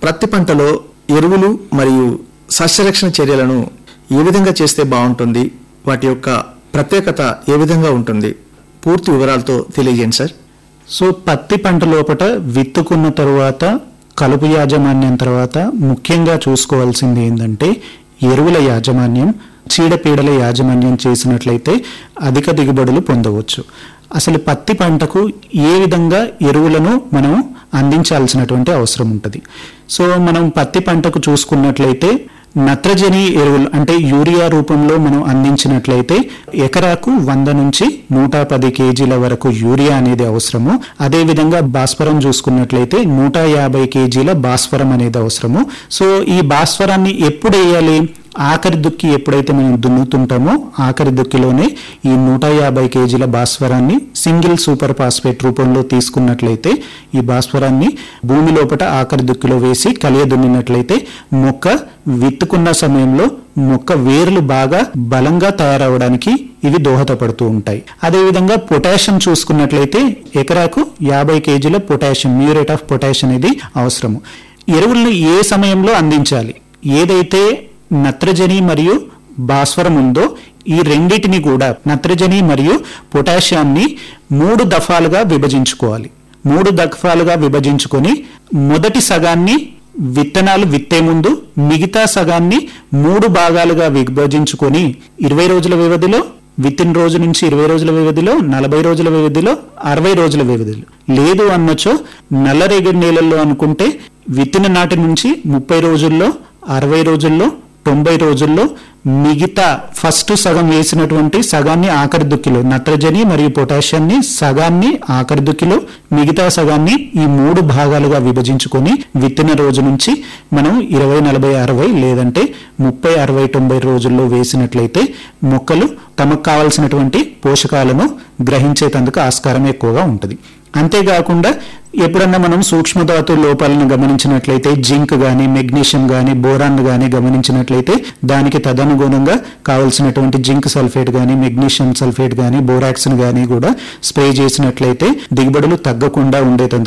ప్రతి పంటలో ఎరువులు మరియు సస్యరక్షణ చర్యలను ఏ విధంగా చేస్తే బాగుంటుంది వాటి యొక్క ప్రత్యేకత ఏ విధంగా ఉంటుంది పూర్తి వివరాలతో తెలియజేయండి సార్ సో పత్తి పంట లోపల విత్తుకున్న తరువాత కలుపు యాజమాన్యం తర్వాత ముఖ్యంగా చూసుకోవాల్సింది ఏంటంటే ఎరువుల యాజమాన్యం చీడపీడల యాజమాన్యం చేసినట్లయితే అధిక దిగుబడులు పొందవచ్చు అసలు పత్తి పంటకు ఏ విధంగా ఎరువులను మనం అందించాల్సినటువంటి అవసరం ఉంటుంది సో మనం పత్తి పంటకు చూసుకున్నట్లయితే నత్రజని ఎరువులు అంటే యూరియా రూపంలో మనం అందించినట్లయితే ఎకరాకు వంద నుంచి నూట పది కేజీల వరకు యూరియా అనేది అవసరము అదేవిధంగా భాస్వరం చూసుకున్నట్లయితే నూట యాభై కేజీల భాస్వరం అనేది అవసరము సో ఈ భాస్వరాన్ని ఎప్పుడు వేయాలి ఆఖరి దుక్కి ఎప్పుడైతే మనం దున్నుతుంటామో ఆఖరి దుక్కిలోనే ఈ నూట యాభై కేజీల భాస్వరాన్ని సింగిల్ సూపర్ ఫాస్ఫేట్ రూపంలో తీసుకున్నట్లయితే ఈ భాస్వరాన్ని భూమి లోపల ఆఖరి దుక్కిలో వేసి కలియ దున్నినట్లయితే మొక్క విత్తుకున్న సమయంలో మొక్క వేర్లు బాగా బలంగా తయారవడానికి ఇవి దోహదపడుతూ ఉంటాయి అదేవిధంగా పొటాషియం చూసుకున్నట్లయితే ఎకరాకు యాభై కేజీల పొటాషియం మ్యూరేట్ ఆఫ్ పొటాషియం అనేది అవసరము ఎరువులను ఏ సమయంలో అందించాలి ఏదైతే నత్రజని మరియు భాస్వరం ఉందో ఈ రెండిటిని కూడా నత్రజని మరియు పొటాషియాన్ని మూడు దఫాలుగా విభజించుకోవాలి మూడు దఫాలుగా విభజించుకొని మొదటి సగాన్ని విత్తనాలు విత్తే ముందు మిగతా సగాన్ని మూడు భాగాలుగా విభజించుకొని ఇరవై రోజుల వ్యవధిలో విత్తిన రోజు నుంచి ఇరవై రోజుల వ్యవధిలో నలభై రోజుల వ్యవధిలో అరవై రోజుల వ్యవధిలో లేదు అన్నచో నల్లరేగడి నేలల్లో అనుకుంటే విత్తిన నాటి నుంచి ముప్పై రోజుల్లో అరవై రోజుల్లో తొంభై రోజుల్లో మిగతా ఫస్ట్ సగం వేసినటువంటి సగాన్ని ఆఖరి దుక్కిలో నత్రజని మరియు పొటాషియాన్ని సగాన్ని ఆఖరి దుక్కిలో మిగతా సగాన్ని ఈ మూడు భాగాలుగా విభజించుకొని విత్తిన రోజు నుంచి మనం ఇరవై నలభై అరవై లేదంటే ముప్పై అరవై తొంభై రోజుల్లో వేసినట్లయితే మొక్కలు తమకు కావలసినటువంటి పోషకాలను గ్రహించేటందుకు ఆస్కారం ఎక్కువగా ఉంటుంది అంతేకాకుండా ఎప్పుడన్నా మనం సూక్ష్మధాతు లోపాలను గమనించినట్లయితే జింక్ గాని మెగ్నీషియం గాని బోరాన్ గాని గమనించినట్లయితే దానికి తదనుగుణంగా కావలసినటువంటి జింక్ సల్ఫేట్ గాని మెగ్నీషియం సల్ఫేట్ గాని బోరాక్సిన్ గాని కూడా స్ప్రే చేసినట్లయితే దిగుబడులు తగ్గకుండా ఉండేటందుకు